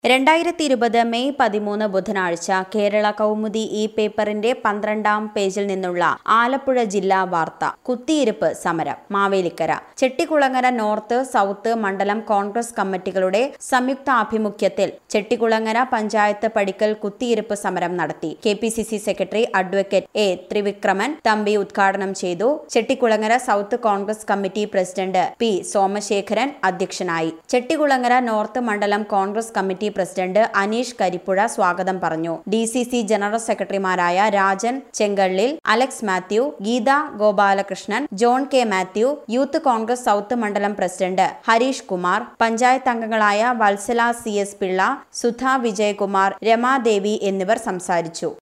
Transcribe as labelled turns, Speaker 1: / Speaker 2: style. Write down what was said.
Speaker 1: രണ്ടായിരത്തി ഇരുപത് മെയ് പതിമൂന്ന് ബുധനാഴ്ച കേരള കൗമുദി ഈ പേപ്പറിന്റെ പന്ത്രണ്ടാം പേജിൽ നിന്നുള്ള ആലപ്പുഴ ജില്ലാ വാർത്ത കുത്തിയിരിപ്പ് സമരം മാവേലിക്കര ചെട്ടിക്കുളങ്ങര നോർത്ത് സൗത്ത് മണ്ഡലം കോൺഗ്രസ് കമ്മിറ്റികളുടെ സംയുക്താഭിമുഖ്യത്തിൽ ചെട്ടിക്കുളങ്ങര പഞ്ചായത്ത് പടിക്കൽ കുത്തിയിരിപ്പ് സമരം നടത്തി K P C C secretary advocate A Thrivikraman Thampi ഉദ്ഘാടനം ചെയ്തു Chettikulangara south Congress committee president P Somasekharan അധ്യക്ഷനായി ചെട്ടികുളങ്ങര നോർത്ത് മണ്ഡലം കോൺഗ്രസ് കമ്മിറ്റി പ്രസിഡന്റ് അനീഷ് കരിപ്പുഴ സ്വാഗതം പറഞ്ഞു ഡി സി സി ജനറൽ സെക്രട്ടറിമാരായ Rajan Chengallil Alex Mathew Geetha Gopalakrishnan John K Mathew youth Congress south മണ്ഡലം പ്രസിഡന്റ് ഹരീഷ് കുമാർ പഞ്ചായത്ത് അംഗങ്ങളായ വത്സല സി എസ് പിള്ള സുധ വിജയകുമാർ രമാദേവി എന്നിവർ സംസാരിച്ചു